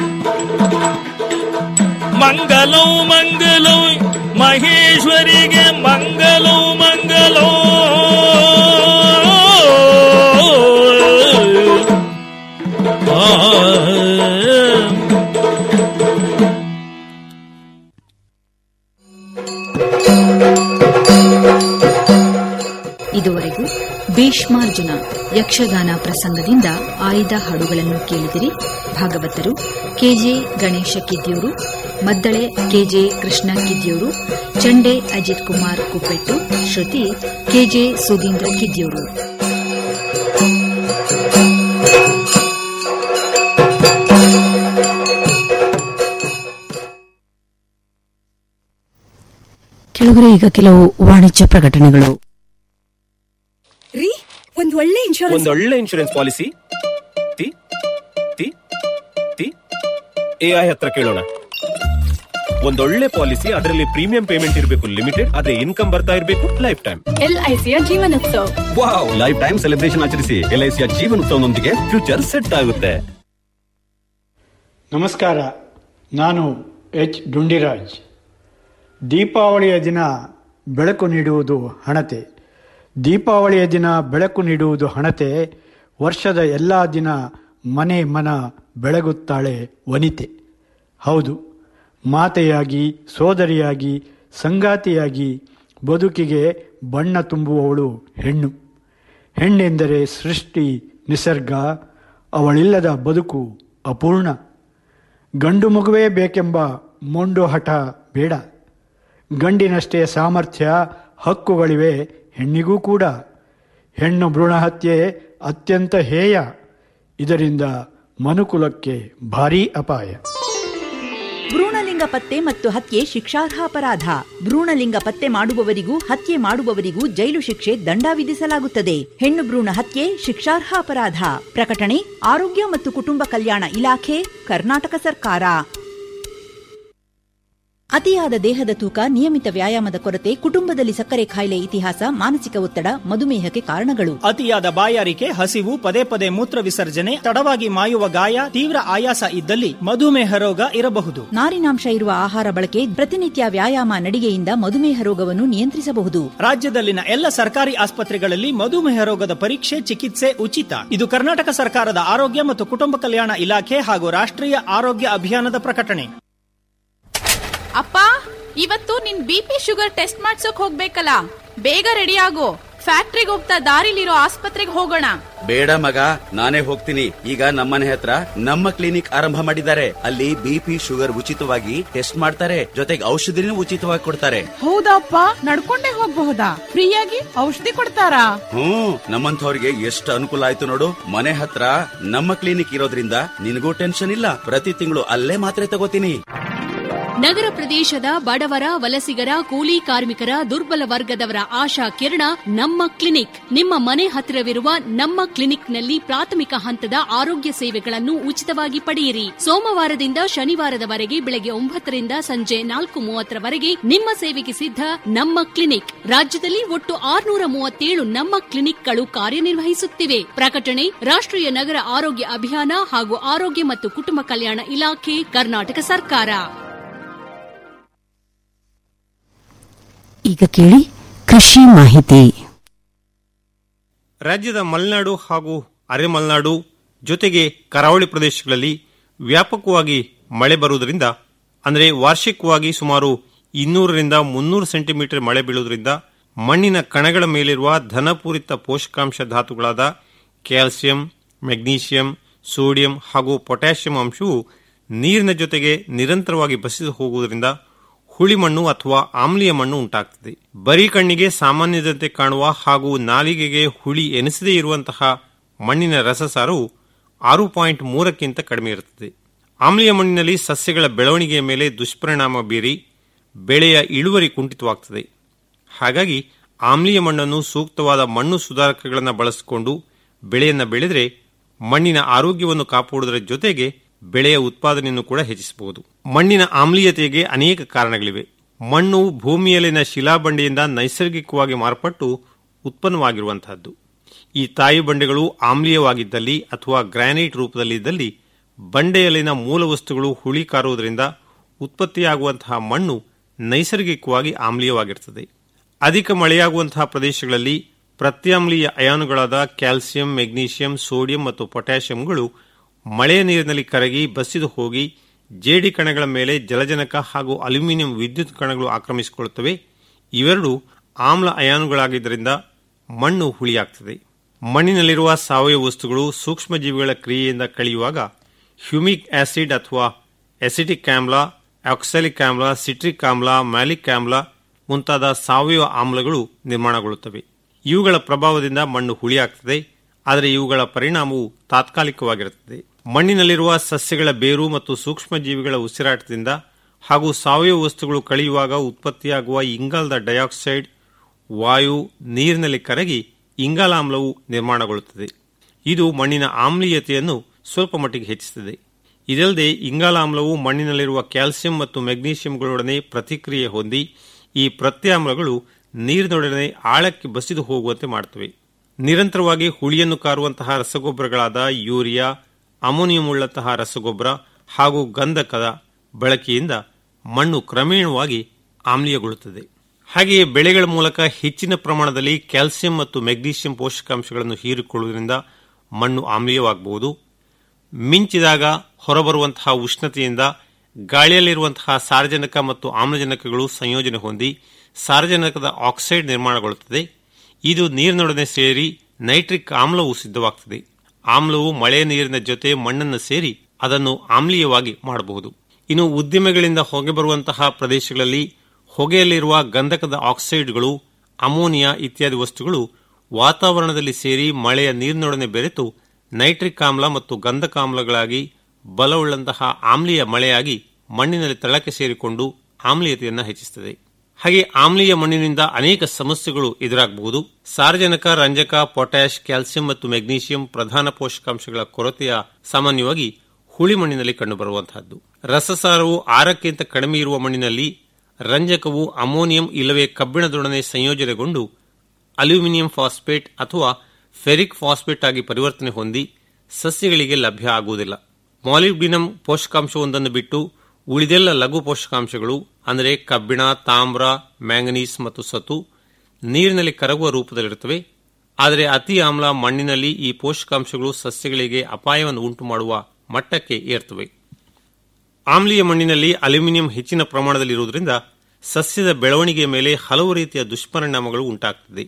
ಮಂಗಲೋ ಮಂಗಲೋ ಮಹೇಶ್ವರಿಗೆ ಮಂಗಲೋ ಮಂಗಲೋ ಇದುವರೆಗೂ ಭೀಷ್ಮಾರ್ಜುನ ಯಕ್ಷಗಾನ ಪ್ರಸಂಗದಿಂದ ಆಯ್ದ ಹಾಡುಗಳನ್ನು ಕೇಳಿದಿರಿ ಭಾಗವತರು ಕೆಜೆ ಗಣೇಶ ಕಿದ್ಯೂರು ಮದ್ದಳೆ ಕೆಜೆ ಕೃಷ್ಣ ಕಿದ್ಯೂರು ಚಂಡೆ ಅಜಿತ್ ಕುಮಾರ್ ಕುಪ್ಪೆಟ್ಟು ಶ್ರುತಿ ಕೆಜೆ ಸುಧೀಂದ್ರ ಕಿದ್ಯೂರು ಕೆಳಗರೆ ಈಗ ಕೆಲವು ವಾಣಿಜ್ಯ ಪ್ರಕಟಣೆಗಳು ರೀ ಒಂದ್ ಒಳ್ಳೆ ಇನ್ಶೂರೆನ್ಸ್ ಒಂದೊಳ್ಳೆ ಇನ್ಶೂರೆನ್ಸ್ ಪಾಲಿಸಿ ತಿ ತಿ ತಿ ಎಐ ಹತ್ರ ಕೇಳೋಣ ಒಂದೊಳ್ಳೆ ಪಾಲಿಸಿ ಅದರಲ್ಲಿ ಪ್ರೀಮಿಯಂ ಪೇಮೆಂಟ್ ಇರಬೇಕು ಲಿಮಿಟೆಡ್ ಅದೇ ಇನ್ಕಮ್ ಬರ್ತಾ ಇರಬೇಕು ಲೈಫ್ ಟೈಮ್ ಎಲ್ಐಸಿಯ Jeevanotsav wow life time celebration ಆಚರಿಸಿ ಎಲ್ಐಸಿಯ ಜೀವನೋತ್ಸವನೊಂದಿಗೆ ಫ್ಯೂಚರ್ ಸೆಟ್ ಆಗುತ್ತೆ ನಮಸ್ಕಾರ ನಾನು ಎಚ್ ಡುಂಡಿರಾಜ್ ದೀಪಾವಳಿಯ ದಿನ ಬೆಳಕು ನೀಡುವುದು ಹಣತೆ ದೀಪಾವಳಿಯ ದಿನ ಬೆಳಕು ನೀಡುವುದು ಹಣತೆ ವರ್ಷದ ಎಲ್ಲ ದಿನ ಮನೆ ಮನ ಬೆಳಗುತ್ತಾಳೆ ವನಿತೆ ಹೌದು ಮಾತೆಯಾಗಿ ಸೋದರಿಯಾಗಿ ಸಂಗಾತಿಯಾಗಿ ಬದುಕಿಗೆ ಬಣ್ಣ ತುಂಬುವವಳು ಹೆಣ್ಣು ಹೆಣ್ಣೆಂದರೆ ಸೃಷ್ಟಿ ನಿಸರ್ಗ ಅವಳಿಲ್ಲದ ಬದುಕು ಅಪೂರ್ಣ ಗಂಡು ಮಗುವೇ ಬೇಕೆಂಬ ಮೊಂಡು ಹಠ ಬೇಡ ಗಂಡಿನಷ್ಟೇ ಸಾಮರ್ಥ್ಯ ಹಕ್ಕುಗಳಿವೆ ಹೆಣ್ಣಿಗೂ ಕೂಡ ಹೆಣ್ಣು ಭ್ರೂಣ ಹತ್ಯೆ ಅತ್ಯಂತ ಹೇಯ ಇದರಿಂದ ಮನುಕುಲಕ್ಕೆ ಭಾರೀ ಅಪಾಯ ಭ್ರೂಣಲಿಂಗ ಪತ್ತೆ ಮತ್ತು ಹತ್ಯೆ ಶಿಕ್ಷಾರ್ಹ ಅಪರಾಧ ಭ್ರೂಣಲಿಂಗ ಪತ್ತೆ ಮಾಡುವವರಿಗೂ ಹತ್ಯೆ ಮಾಡುವವರಿಗೂ ಜೈಲು ಶಿಕ್ಷೆ ದಂಡ ವಿಧಿಸಲಾಗುತ್ತದೆ ಹೆಣ್ಣು ಭ್ರೂಣ ಹತ್ಯೆ ಶಿಕ್ಷಾರ್ಹ ಅಪರಾಧ ಪ್ರಕಟಣೆ ಆರೋಗ್ಯ ಮತ್ತು ಕುಟುಂಬ ಕಲ್ಯಾಣ ಇಲಾಖೆ ಕರ್ನಾಟಕ ಸರ್ಕಾರ ಅತಿಯಾದ ದೇಹದ ತೂಕ ನಿಯಮಿತ ವ್ಯಾಯಾಮದ ಕೊರತೆ ಕುಟುಂಬದಲ್ಲಿ ಸಕ್ಕರೆ ಕಾಯಿಲೆ ಇತಿಹಾಸ ಮಾನಸಿಕ ಒತ್ತಡ ಮಧುಮೇಹಕ್ಕೆ ಕಾರಣಗಳು ಅತಿಯಾದ ಬಾಯಾರಿಕೆ ಹಸಿವು ಪದೇ ಪದೇ ಮೂತ್ರ ವಿಸರ್ಜನೆ ತಡವಾಗಿ ಮಾಯುವ ಗಾಯ ತೀವ್ರ ಆಯಾಸ ಇದ್ದಲ್ಲಿ ಮಧುಮೇಹ ರೋಗ ಇರಬಹುದು ನಾರಿನಾಂಶ ಇರುವ ಆಹಾರ ಬಳಕೆ ಪ್ರತಿನಿತ್ಯ ವ್ಯಾಯಾಮ ನಡಿಗೆಯಿಂದ ಮಧುಮೇಹ ರೋಗವನ್ನು ನಿಯಂತ್ರಿಸಬಹುದು ರಾಜ್ಯದಲ್ಲಿನ ಎಲ್ಲ ಸರ್ಕಾರಿ ಆಸ್ಪತ್ರೆಗಳಲ್ಲಿ ಮಧುಮೇಹ ರೋಗದ ಪರೀಕ್ಷೆ ಚಿಕಿತ್ಸೆ ಉಚಿತ ಇದು ಕರ್ನಾಟಕ ಸರ್ಕಾರದ ಆರೋಗ್ಯ ಮತ್ತು ಕುಟುಂಬ ಕಲ್ಯಾಣ ಇಲಾಖೆ ಹಾಗೂ ರಾಷ್ಟ್ರೀಯ ಆರೋಗ್ಯ ಅಭಿಯಾನದ ಪ್ರಕಟಣೆ ಅಪ್ಪ ಇವತ್ತು ನಿನ್ ಬಿ ಪಿ ಶುಗರ್ ಟೆಸ್ಟ್ ಮಾಡ್ಸೋಕ್ ಹೋಗ್ಬೇಕಲ್ಲ ಬೇಗ ರೆಡಿ ಆಗು ಫ್ಯಾಕ್ಟ್ರಿಗೆ ಹೋಗ್ತಾ ದಾರಿಲಿರೋ ಆಸ್ಪತ್ರೆಗೆ ಹೋಗೋಣ ಬೇಡ ಮಗ ನಾನೇ ಹೋಗ್ತೀನಿ ಈಗ ನಮ್ಮನೆ ಹತ್ರ ನಮ್ಮ ಕ್ಲಿನಿಕ್ ಆರಂಭ ಮಾಡಿದ್ದಾರೆ ಅಲ್ಲಿ ಬಿಪಿ ಶುಗರ್ ಉಚಿತವಾಗಿ ಟೆಸ್ಟ್ ಮಾಡ್ತಾರೆ ಜೊತೆಗೆ ಔಷಧಿನೂ ಉಚಿತವಾಗಿ ಕೊಡ್ತಾರೆ ಹೌದಪ್ಪ ನಡ್ಕೊಂಡೇ ಹೋಗ್ಬಹುದಾ ಫ್ರೀಯಾಗಿ ಔಷಧಿ ಕೊಡ್ತಾರಾ ಹ್ಮ್ ನಮ್ಮಂಥವ್ರಿಗೆ ಎಷ್ಟು ಅನುಕೂಲ ಆಯ್ತು ನೋಡು ಮನೆ ಹತ್ರ ನಮ್ಮ ಕ್ಲಿನಿಕ್ ಇರೋದ್ರಿಂದ ನಿನಗೂ ಟೆನ್ಷನ್ ಇಲ್ಲ ಪ್ರತಿ ತಿಂಗಳು ಅಲ್ಲೇ ಮಾತ್ರೆ ತಗೋತೀನಿ ನಗರ ಪ್ರದೇಶದ ಬಡವರ ವಲಸಿಗರ ಕೂಲಿ ಕಾರ್ಮಿಕರ ದುರ್ಬಲ ವರ್ಗದವರ ಆಶಾ ಕಿರಣ ನಮ್ಮ ಕ್ಲಿನಿಕ್ ನಿಮ್ಮ ಮನೆ ಹತ್ತಿರವಿರುವ ನಮ್ಮ ಕ್ಲಿನಿಕ್ನಲ್ಲಿ ಪ್ರಾಥಮಿಕ ಹಂತದ ಆರೋಗ್ಯ ಸೇವೆಗಳನ್ನು ಉಚಿತವಾಗಿ ಪಡೆಯಿರಿ ಸೋಮವಾರದಿಂದ ಶನಿವಾರದವರೆಗೆ ಬೆಳಗ್ಗೆ ಒಂಬತ್ತರಿಂದ ಸಂಜೆ ನಾಲ್ಕು ಮೂವತ್ತರವರೆಗೆ ನಿಮ್ಮ ಸೇವೆಗೆ ಸಿದ್ಧ ನಮ್ಮ ಕ್ಲಿನಿಕ್ ರಾಜ್ಯದಲ್ಲಿ ಒಟ್ಟು ಆರುನೂರ ಮೂವತ್ತೇಳು ನಮ್ಮ ಕ್ಲಿನಿಕ್ಗಳು ಕಾರ್ಯನಿರ್ವಹಿಸುತ್ತಿವೆ ಪ್ರಕಟಣೆ ರಾಷ್ಟ್ರೀಯ ನಗರ ಆರೋಗ್ಯ ಅಭಿಯಾನ ಹಾಗೂ ಆರೋಗ್ಯ ಮತ್ತು ಕುಟುಂಬ ಕಲ್ಯಾಣ ಇಲಾಖೆ ಕರ್ನಾಟಕ ಸರ್ಕಾರ ಈಗ ಕೇಳಿ ಕೃಷಿ ಮಾಹಿತಿ ರಾಜ್ಯದ ಮಲೆನಾಡು ಹಾಗೂ ಅರೆಮಲೆನಾಡು ಜೊತೆಗೆ ಕರಾವಳಿ ಪ್ರದೇಶಗಳಲ್ಲಿ ವ್ಯಾಪಕವಾಗಿ ಮಳೆ ಬರುವುದರಿಂದ ಅಂದರೆ ವಾರ್ಷಿಕವಾಗಿ ಸುಮಾರು ಇನ್ನೂರರಿಂದ ಮುನ್ನೂರು ಸೆಂಟಿಮೀಟರ್ ಮಳೆ ಬೀಳುವುದರಿಂದ ಮಣ್ಣಿನ ಕಣಗಳ ಮೇಲಿರುವ ಧನಪೂರಿತ ಪೋಷಕಾಂಶ ಧಾತುಗಳಾದ ಕ್ಯಾಲ್ಸಿಯಂ ಮೆಗ್ನೀಷಿಯಂ ಸೋಡಿಯಂ ಹಾಗೂ ಪೊಟ್ಯಾಷಿಯಂ ಅಂಶವು ನೀರಿನ ಜೊತೆಗೆ ನಿರಂತರವಾಗಿ ಬಸಿದು ಹೋಗುವುದರಿಂದ ಹುಳಿ ಮಣ್ಣು ಅಥವಾ ಆಮ್ಲೀಯ ಮಣ್ಣು ಉಂಟಾಗ್ತದೆ ಬರೀ ಕಣ್ಣಿಗೆ ಸಾಮಾನ್ಯದಂತೆ ಕಾಣುವ ಹಾಗೂ ನಾಲಿಗೆಗೆ ಹುಳಿ ಎನಿಸದೇ ಇರುವಂತಹ ಮಣ್ಣಿನ ರಸಸಾರವು ಆರು ಪಾಯಿಂಟ್ ಮೂರಕ್ಕಿಂತ ಕಡಿಮೆ ಇರುತ್ತದೆ ಆಮ್ಲೀಯ ಮಣ್ಣಿನಲ್ಲಿ ಸಸ್ಯಗಳ ಬೆಳವಣಿಗೆಯ ಮೇಲೆ ದುಷ್ಪರಿಣಾಮ ಬೀರಿ ಬೆಳೆಯ ಇಳುವರಿ ಕುಂಠಿತವಾಗ್ತದೆ ಹಾಗಾಗಿ ಆಮ್ಲೀಯ ಮಣ್ಣನ್ನು ಸೂಕ್ತವಾದ ಮಣ್ಣು ಸುಧಾರಕಗಳನ್ನು ಬಳಸಿಕೊಂಡು ಬೆಳೆಯನ್ನು ಬೆಳೆದರೆ ಮಣ್ಣಿನ ಆರೋಗ್ಯವನ್ನು ಕಾಪಾಡುವುದರ ಜೊತೆಗೆ ಬೆಳೆಯ ಉತ್ಪಾದನೆಯನ್ನು ಕೂಡ ಹೆಚ್ಚಿಸಬಹುದು ಮಣ್ಣಿನ ಆಮ್ಲೀಯತೆಗೆ ಅನೇಕ ಕಾರಣಗಳಿವೆ ಮಣ್ಣು ಭೂಮಿಯಲ್ಲಿನ ಶಿಲಾಬಂಡೆಯಿಂದ ನೈಸರ್ಗಿಕವಾಗಿ ಮಾರ್ಪಟ್ಟು ಉತ್ಪನ್ನವಾಗಿರುವಂತಹದ್ದು ಈ ತಾಯಿ ಬಂಡೆಗಳು ಆಮ್ಲೀಯವಾಗಿದ್ದಲ್ಲಿ ಅಥವಾ ಗ್ರಾನೈಟ್ ರೂಪದಲ್ಲಿದ್ದಲ್ಲಿ ಬಂಡೆಯಲ್ಲಿನ ಮೂಲ ವಸ್ತುಗಳು ಹುಳಿ ಕಾರುವುದರಿಂದ ಉತ್ಪತ್ತಿಯಾಗುವಂತಹ ಮಣ್ಣು ನೈಸರ್ಗಿಕವಾಗಿ ಆಮ್ಲೀಯವಾಗಿರುತ್ತದೆ ಅಧಿಕ ಮಳೆಯಾಗುವಂತಹ ಪ್ರದೇಶಗಳಲ್ಲಿ ಪ್ರತ್ಯಾಮ್ಲೀಯ ಅಯಾನುಗಳಾದ ಕ್ಯಾಲ್ಸಿಯಂ ಮೆಗ್ನೀಷಿಯಂ ಸೋಡಿಯಂ ಮತ್ತು ಪೊಟ್ಯಾಷಿಯಂಗಳು ಮಳೆಯ ನೀರಿನಲ್ಲಿ ಕರಗಿ ಬಸಿದು ಹೋಗಿ ಜೇಡಿ ಕಣಗಳ ಮೇಲೆ ಜಲಜನಕ ಹಾಗೂ ಅಲ್ಯೂಮಿನಿಯಂ ವಿದ್ಯುತ್ ಕಣಗಳು ಆಕ್ರಮಿಸಿಕೊಳ್ಳುತ್ತವೆ ಇವೆರಡು ಆಮ್ಲ ಅಯಾನುಗಳಾಗಿದ್ದರಿಂದ ಮಣ್ಣು ಹುಳಿಯಾಗ್ತದೆ ಮಣ್ಣಿನಲ್ಲಿರುವ ಸಾವಯವ ವಸ್ತುಗಳು ಸೂಕ್ಷ್ಮಜೀವಿಗಳ ಕ್ರಿಯೆಯಿಂದ ಕಳೆಯುವಾಗ ಹ್ಯೂಮಿಕ್ ಆಸಿಡ್ ಅಥವಾ ಎಸಿಟಿಕ್ ಆಮ್ಲ ಆಕ್ಸಾಲಿಕ್ ಆಮ್ಲ ಸಿಟ್ರಿಕ್ ಆಮ್ಲ ಮ್ಯಾಲಿಕ್ ಆಮ್ಲ ಮುಂತಾದ ಸಾವಯವ ಆಮ್ಲಗಳು ನಿರ್ಮಾಣಗೊಳ್ಳುತ್ತವೆ ಇವುಗಳ ಪ್ರಭಾವದಿಂದ ಮಣ್ಣು ಹುಳಿಯಾಗ್ತದೆ ಆದರೆ ಇವುಗಳ ಪರಿಣಾಮವು ತಾತ್ಕಾಲಿಕವಾಗಿರುತ್ತದೆ ಮಣ್ಣಿನಲ್ಲಿರುವ ಸಸ್ಯಗಳ ಬೇರು ಮತ್ತು ಸೂಕ್ಷ್ಮಜೀವಿಗಳ ಉಸಿರಾಟದಿಂದ ಹಾಗೂ ಸಾವಯವ ವಸ್ತುಗಳು ಕಳೆಯುವಾಗ ಉತ್ಪತ್ತಿಯಾಗುವ ಇಂಗಾಲದ ಡೈಆಕ್ಸೈಡ್ ವಾಯು ನೀರಿನಲ್ಲಿ ಕರಗಿ ಇಂಗಾಲಾಮ್ಲವು ನಿರ್ಮಾಣಗೊಳ್ಳುತ್ತದೆ ಇದು ಮಣ್ಣಿನ ಆಮ್ಲೀಯತೆಯನ್ನು ಸ್ವಲ್ಪ ಮಟ್ಟಿಗೆ ಹೆಚ್ಚಿಸುತ್ತದೆ ಇದಲ್ಲದೆ ಇಂಗಾಲಾಮ್ಲವು ಮಣ್ಣಿನಲ್ಲಿರುವ ಕ್ಯಾಲ್ಸಿಯಂ ಮತ್ತು ಮೆಗ್ನೀಷಿಯಂಗಳೊಡನೆ ಪ್ರತಿಕ್ರಿಯೆ ಹೊಂದಿ ಈ ಪ್ರತ್ಯಾಮ್ಲಗಳು ನೀರಿನೊಡನೆ ಆಳಕ್ಕೆ ಬಸಿದು ಹೋಗುವಂತೆ ಮಾಡುತ್ತವೆ ನಿರಂತರವಾಗಿ ಹುಳಿಯನ್ನು ಕಾರುವಂತಹ ರಸಗೊಬ್ಬರಗಳಾದ ಯೂರಿಯಾ ಅಮೋನಿಯಂ ಉಳ್ಳಂತಹ ರಸಗೊಬ್ಬರ ಹಾಗೂ ಗಂಧಕದ ಬಳಕೆಯಿಂದ ಮಣ್ಣು ಕ್ರಮೇಣವಾಗಿ ಆಮ್ಲೀಯಗೊಳ್ಳುತ್ತದೆ ಹಾಗೆಯೇ ಬೆಳೆಗಳ ಮೂಲಕ ಹೆಚ್ಚಿನ ಪ್ರಮಾಣದಲ್ಲಿ ಕ್ಯಾಲ್ಸಿಯಂ ಮತ್ತು ಮೆಗ್ನೀಷಿಯಂ ಪೋಷಕಾಂಶಗಳನ್ನು ಹೀರಿಕೊಳ್ಳುವುದರಿಂದ ಮಣ್ಣು ಆಮ್ಲೀಯವಾಗಬಹುದು ಮಿಂಚಿದಾಗ ಹೊರಬರುವಂತಹ ಉಷ್ಣತೆಯಿಂದ ಗಾಳಿಯಲ್ಲಿರುವಂತಹ ಸಾರಜನಕ ಮತ್ತು ಆಮ್ಲಜನಕಗಳು ಸಂಯೋಜನೆ ಹೊಂದಿ ಸಾರಜನಕದ ಆಕ್ಸೈಡ್ ನಿರ್ಮಾಣಗೊಳ್ಳುತ್ತದೆ ಇದು ನೀರಿನೊಡನೆ ಸೇರಿ ನೈಟ್ರಿಕ್ ಆಮ್ಲವು ಸಿದ್ಧವಾಗುತ್ತದೆ ಆಮ್ಲವು ಮಳೆಯ ನೀರಿನ ಜೊತೆ ಮಣ್ಣನ್ನು ಸೇರಿ ಅದನ್ನು ಆಮ್ಲೀಯವಾಗಿ ಮಾಡಬಹುದು ಇನ್ನು ಉದ್ದಿಮೆಗಳಿಂದ ಹೊಗೆ ಬರುವಂತಹ ಪ್ರದೇಶಗಳಲ್ಲಿ ಹೊಗೆಯಲ್ಲಿರುವ ಗಂಧಕದ ಆಕ್ಸೈಡ್ಗಳು ಅಮೋನಿಯಾ ಇತ್ಯಾದಿ ವಸ್ತುಗಳು ವಾತಾವರಣದಲ್ಲಿ ಸೇರಿ ಮಳೆಯ ನೀರಿನೊಡನೆ ಬೆರೆತು ನೈಟ್ರಿಕ್ ಆಮ್ಲ ಮತ್ತು ಗಂಧಕಾಮ್ಲಗಳಾಗಿ ಬಲವುಳ್ಳಂತಹ ಆಮ್ಲೀಯ ಮಳೆಯಾಗಿ ಮಣ್ಣಿನಲ್ಲಿ ತಳಕ್ಕೆ ಸೇರಿಕೊಂಡು ಆಮ್ಲೀಯತೆಯನ್ನು ಹೆಚ್ಚಿಸುತ್ತದೆ ಹಾಗೆ ಆಮ್ಲೀಯ ಮಣ್ಣಿನಿಂದ ಅನೇಕ ಸಮಸ್ಯೆಗಳು ಎದುರಾಗಬಹುದು ಸಾರಜನಕ ರಂಜಕ ಪೊಟ್ಯಾಷ್ ಕ್ಯಾಲ್ಸಿಯಂ ಮತ್ತು ಮೆಗ್ನೀಷಿಯಂ ಪ್ರಧಾನ ಪೋಷಕಾಂಶಗಳ ಕೊರತೆಯ ಸಾಮಾನ್ಯವಾಗಿ ಹುಳಿ ಮಣ್ಣಿನಲ್ಲಿ ಕಂಡುಬರುವಂತಹದ್ದು ರಸಸಾರವು ಆರಕ್ಕಿಂತ ಕಡಿಮೆ ಇರುವ ಮಣ್ಣಿನಲ್ಲಿ ರಂಜಕವು ಅಮೋನಿಯಂ ಇಲ್ಲವೇ ಕಬ್ಬಿಣದೊಡನೆ ಸಂಯೋಜನೆಗೊಂಡು ಅಲ್ಯೂಮಿನಿಯಂ ಫಾಸ್ಫೇಟ್ ಅಥವಾ ಫೆರಿಕ್ ಫಾಸ್ಫೇಟ್ ಆಗಿ ಪರಿವರ್ತನೆ ಹೊಂದಿ ಸಸ್ಯಗಳಿಗೆ ಲಭ್ಯ ಆಗುವುದಿಲ್ಲ ಮಾಲಿಬ್ಡಿನಂ ಪೋಷಕಾಂಶವೊಂದನ್ನು ಬಿಟ್ಟು ಉಳಿದೆಲ್ಲ ಲಘು ಪೋಷಕಾಂಶಗಳು ಅಂದರೆ ಕಬ್ಬಿಣ ತಾಮ್ರ ಮ್ಯಾಂಗನೀಸ್ ಮತ್ತು ಸತು ನೀರಿನಲ್ಲಿ ಕರಗುವ ರೂಪದಲ್ಲಿರುತ್ತವೆ ಆದರೆ ಅತಿ ಆಮ್ಲ ಮಣ್ಣಿನಲ್ಲಿ ಈ ಪೋಷಕಾಂಶಗಳು ಸಸ್ಯಗಳಿಗೆ ಅಪಾಯವನ್ನು ಉಂಟು ಮಾಡುವ ಮಟ್ಟಕ್ಕೆ ಏರ್ತವೆ ಆಮ್ಲೀಯ ಮಣ್ಣಿನಲ್ಲಿ ಅಲ್ಯೂಮಿನಿಯಂ ಹೆಚ್ಚಿನ ಪ್ರಮಾಣದಲ್ಲಿರುವುದರಿಂದ ಸಸ್ಯದ ಬೆಳವಣಿಗೆಯ ಮೇಲೆ ಹಲವು ರೀತಿಯ ದುಷ್ಪರಿಣಾಮಗಳು ಉಂಟಾಗುತ್ತದೆ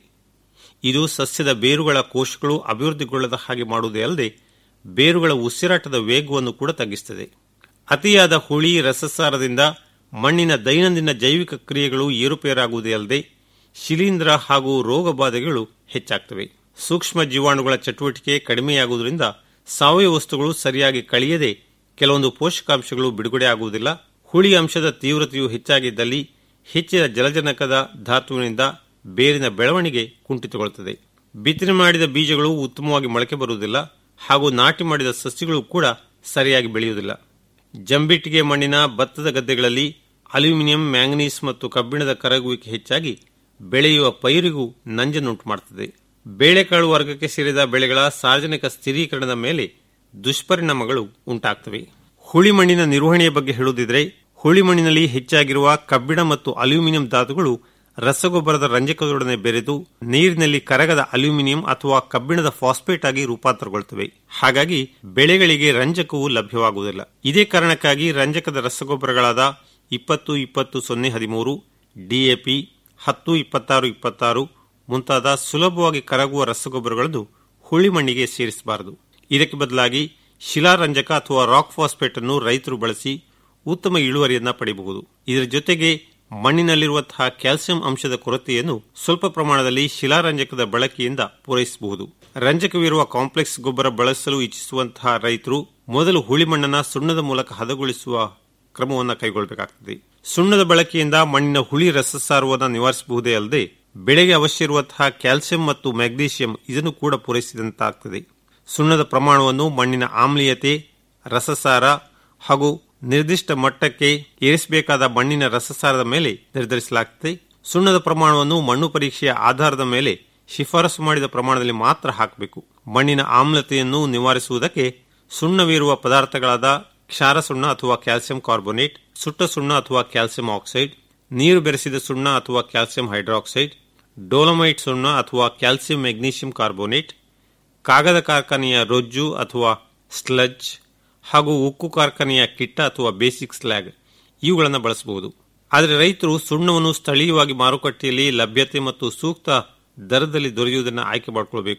ಇದು ಸಸ್ಯದ ಬೇರುಗಳ ಕೋಶಗಳು ಅಭಿವೃದ್ಧಿಗೊಳ್ಳದ ಹಾಗೆ ಮಾಡುವುದೇ ಅಲ್ಲದೆ ಬೇರುಗಳ ಉಸಿರಾಟದ ವೇಗವನ್ನು ಕೂಡ ತಗ್ಗಿಸುತ್ತದೆ ಅತಿಯಾದ ಹುಳಿ ರಸಸಾರದಿಂದ ಮಣ್ಣಿನ ದೈನಂದಿನ ಜೈವಿಕ ಕ್ರಿಯೆಗಳು ಏರುಪೇರಾಗುವುದೇ ಅಲ್ಲದೆ ಶಿಲೀಂಧ್ರ ಹಾಗೂ ರೋಗ ಬಾಧೆಗಳು ಹೆಚ್ಚಾಗ್ತವೆ ಸೂಕ್ಷ್ಮ ಜೀವಾಣುಗಳ ಚಟುವಟಿಕೆ ಕಡಿಮೆಯಾಗುವುದರಿಂದ ಸಾವಯವ ವಸ್ತುಗಳು ಸರಿಯಾಗಿ ಕಳೆಯದೆ ಕೆಲವೊಂದು ಪೋಷಕಾಂಶಗಳು ಬಿಡುಗಡೆ ಆಗುವುದಿಲ್ಲ ಹುಳಿ ಅಂಶದ ತೀವ್ರತೆಯು ಹೆಚ್ಚಾಗಿದ್ದಲ್ಲಿ ಹೆಚ್ಚಿನ ಜಲಜನಕದ ಧಾತುವಿನಿಂದ ಬೇರಿನ ಬೆಳವಣಿಗೆ ಕುಂಠಿತಗೊಳ್ಳುತ್ತದೆ ಬಿತ್ತನೆ ಮಾಡಿದ ಬೀಜಗಳು ಉತ್ತಮವಾಗಿ ಮೊಳಕೆ ಬರುವುದಿಲ್ಲ ಹಾಗೂ ನಾಟಿ ಮಾಡಿದ ಸಸ್ಯಗಳು ಕೂಡ ಸರಿಯಾಗಿ ಬೆಳೆಯುವುದಿಲ್ಲ ಜಂಬಿಟ್ಟಿಗೆ ಮಣ್ಣಿನ ಭತ್ತದ ಗದ್ದೆಗಳಲ್ಲಿ ಅಲ್ಯೂಮಿನಿಯಂ ಮ್ಯಾಂಗನೀಸ್ ಮತ್ತು ಕಬ್ಬಿಣದ ಕರಗುವಿಕೆ ಹೆಚ್ಚಾಗಿ ಬೆಳೆಯುವ ಪೈರಿಗೂ ನಂಜನ್ನುಂಟು ಮಾಡುತ್ತದೆ ಬೇಳೆಕಾಳು ವರ್ಗಕ್ಕೆ ಸೇರಿದ ಬೆಳೆಗಳ ಸಾರ್ವಜನಿಕ ಸ್ಥಿರೀಕರಣದ ಮೇಲೆ ದುಷ್ಪರಿಣಾಮಗಳು ಉಂಟಾಗ್ತವೆ ಹುಳಿ ಮಣ್ಣಿನ ನಿರ್ವಹಣೆಯ ಬಗ್ಗೆ ಹೇಳುವುದಿದ್ರೆ ಹುಳಿ ಮಣ್ಣಿನಲ್ಲಿ ಹೆಚ್ಚಾಗಿರುವ ಕಬ್ಬಿಣ ಮತ್ತು ಅಲ್ಯೂಮಿನಿಯಂ ಧಾತುಗಳು ರಸಗೊಬ್ಬರದ ರಂಜಕದೊಡನೆ ಬೆರೆತು ನೀರಿನಲ್ಲಿ ಕರಗದ ಅಲ್ಯೂಮಿನಿಯಂ ಅಥವಾ ಕಬ್ಬಿಣದ ಫಾಸ್ಫೇಟ್ ಆಗಿ ರೂಪಾಂತರಗೊಳ್ಳುತ್ತವೆ ಹಾಗಾಗಿ ಬೆಳೆಗಳಿಗೆ ರಂಜಕವು ಲಭ್ಯವಾಗುವುದಿಲ್ಲ ಇದೇ ಕಾರಣಕ್ಕಾಗಿ ರಂಜಕದ ರಸಗೊಬ್ಬರಗಳಾದ ಇಪ್ಪತ್ತು ಇಪ್ಪತ್ತು ಸೊನ್ನೆ ಹದಿಮೂರು ಡಿಎಪಿ ಹತ್ತು ಇಪ್ಪತ್ತಾರು ಇಪ್ಪತ್ತಾರು ಮುಂತಾದ ಸುಲಭವಾಗಿ ಕರಗುವ ರಸಗೊಬ್ಬರಗಳನ್ನು ಹುಳಿ ಮಣ್ಣಿಗೆ ಸೇರಿಸಬಾರದು ಇದಕ್ಕೆ ಬದಲಾಗಿ ಶಿಲಾರಂಜಕ ಅಥವಾ ರಾಕ್ ಫಾಸ್ಫೇಟ್ ಅನ್ನು ರೈತರು ಬಳಸಿ ಉತ್ತಮ ಇಳುವರಿಯನ್ನ ಪಡೆಯಬಹುದು ಇದರ ಜೊತೆಗೆ ಮಣ್ಣಿನಲ್ಲಿರುವಂತಹ ಕ್ಯಾಲ್ಸಿಯಂ ಅಂಶದ ಕೊರತೆಯನ್ನು ಸ್ವಲ್ಪ ಪ್ರಮಾಣದಲ್ಲಿ ಶಿಲಾರಂಜಕದ ಬಳಕೆಯಿಂದ ಪೂರೈಸಬಹುದು ರಂಜಕವಿರುವ ಕಾಂಪ್ಲೆಕ್ಸ್ ಗೊಬ್ಬರ ಬಳಸಲು ಇಚ್ಛಿಸುವಂತಹ ರೈತರು ಮೊದಲು ಹುಳಿ ಮಣ್ಣನ್ನ ಸುಣ್ಣದ ಮೂಲಕ ಹದಗೊಳಿಸುವ ಕ್ರಮವನ್ನು ಕೈಗೊಳ್ಳಬೇಕಾಗುತ್ತದೆ ಸುಣ್ಣದ ಬಳಕೆಯಿಂದ ಮಣ್ಣಿನ ಹುಳಿ ರಸಸಾರವನ್ನು ನಿವಾರಿಸಬಹುದೇ ಅಲ್ಲದೆ ಬೆಳೆಗೆ ಅವಶ್ಯ ಇರುವಂತಹ ಕ್ಯಾಲ್ಸಿಯಂ ಮತ್ತು ಮ್ಯಾಗ್ನೀಷಿಯಂ ಇದನ್ನು ಕೂಡ ಪೂರೈಸಿದಂತಾಗುತ್ತದೆ ಸುಣ್ಣದ ಪ್ರಮಾಣವನ್ನು ಮಣ್ಣಿನ ಆಮ್ಲೀಯತೆ ರಸಸಾರ ಹಾಗೂ ನಿರ್ದಿಷ್ಟ ಮಟ್ಟಕ್ಕೆ ಏರಿಸಬೇಕಾದ ಮಣ್ಣಿನ ರಸಸಾರದ ಮೇಲೆ ನಿರ್ಧರಿಸಲಾಗುತ್ತದೆ ಸುಣ್ಣದ ಪ್ರಮಾಣವನ್ನು ಮಣ್ಣು ಪರೀಕ್ಷೆಯ ಆಧಾರದ ಮೇಲೆ ಶಿಫಾರಸು ಮಾಡಿದ ಪ್ರಮಾಣದಲ್ಲಿ ಮಾತ್ರ ಹಾಕಬೇಕು ಮಣ್ಣಿನ ಆಮ್ಲತೆಯನ್ನು ನಿವಾರಿಸುವುದಕ್ಕೆ ಸುಣ್ಣವಿರುವ ಪದಾರ್ಥಗಳಾದ ಕ್ಷಾರ ಸುಣ್ಣ ಅಥವಾ ಕ್ಯಾಲ್ಸಿಯಂ ಕಾರ್ಬೋನೇಟ್ ಸುಟ್ಟ ಸುಣ್ಣ ಅಥವಾ ಕ್ಯಾಲ್ಸಿಯಂ ಆಕ್ಸೈಡ್ ನೀರು ಬೆರೆಸಿದ ಸುಣ್ಣ ಅಥವಾ ಕ್ಯಾಲ್ಸಿಯಂ ಹೈಡ್ರಾಕ್ಸೈಡ್ ಡೋಲಮೈಟ್ ಸುಣ್ಣ ಅಥವಾ ಕ್ಯಾಲ್ಸಿಯಂ ಮೆಗ್ನೀಷಿಯಂ ಕಾರ್ಬೋನೇಟ್ ಕಾಗದ ಕಾರ್ಖಾನೆಯ ರೊಜ್ಜು ಅಥವಾ ಸ್ಲಜ್ ಹಾಗೂ ಉಕ್ಕು ಕಾರ್ಖಾನೆಯ ಕಿಟ್ಟ ಅಥವಾ ಬೇಸಿಕ್ ಸ್ಲ್ಯಾಗ್ ಇವುಗಳನ್ನು ಬಳಸಬಹುದು ಆದರೆ ರೈತರು ಸುಣ್ಣವನ್ನು ಸ್ಥಳೀಯವಾಗಿ ಮಾರುಕಟ್ಟೆಯಲ್ಲಿ ಲಭ್ಯತೆ ಮತ್ತು ಸೂಕ್ತ ದರದಲ್ಲಿ ದೊರೆಯುವುದನ್ನು ಆಯ್ಕೆ ಮಾಡಿಕೊಳ್ಳಬೇಕು